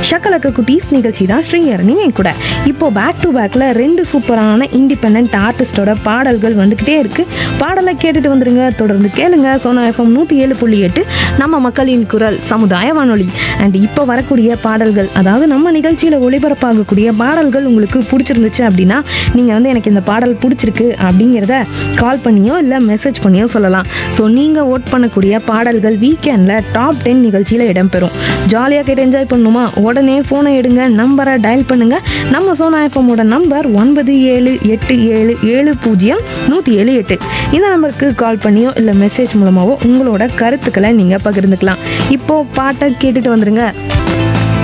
ஷக்கலக்க குட்டீஸ் நிகழ்ச்சி தான் ஸ்ரீஹரணி என் கூட இப்போ பேக் டு பேக்கில் ரெண்டு சூப்பரான இண்டிபெண்ட் ஆர்டிஸ்டோட பாடல்கள் வந்துக்கிட்டே இருக்கு பாடலை கேட்டுட்டு வந்துருங்க தொடர்ந்து கேளுங்க சோனா எஃப்எம் நூற்றி ஏழு புள்ளி எட்டு நம்ம மக்களின் குரல் சமுதாய வானொலி அண்ட் இப்போ வரக்கூடிய பாடல்கள் அதாவது நம்ம நிகழ்ச்சியில் ஒளிபரப்பாகக்கூடிய பாடல்கள் உங்களுக்கு பிடிச்சிருந்துச்சு அப்படின்னா நீங்கள் வந்து எனக்கு இந்த பாடல் பிடிச்சிருக்கு அப்படிங்கிறத கால் பண்ணியோ இல்லை மெசேஜ் பண்ணியோ சொல்லலாம் ஸோ நீங்கள் ஓட் பண்ணக்கூடிய பாடல்கள் வீக்கெண்டில் டாப் டென் நிகழ்ச்சியில் இடம்பெறும் ஜாலியாக கேட்டு என்ஜாய் பண்ணணுமா உடனே ஃபோனை எடுங்க நம்பரை டயல் பண்ணுங்க நம்ம சோனா எஃப்எம்மோட நம்பர் ஒன்பது ஏழு எட்டு ஏழு ஏழு பூஜ்ஜியம் நூற்றி ஏழு எட்டு இந்த நம்பருக்கு கால் பண்ணியோ இல்லை மெசேஜ் மூலமாவோ உங்களோட கருத்துக்களை நீங்கள் பகிர்ந்துக்கலாம் இப்போ பாட்டை கேட்டுட்டு வந்துருங்க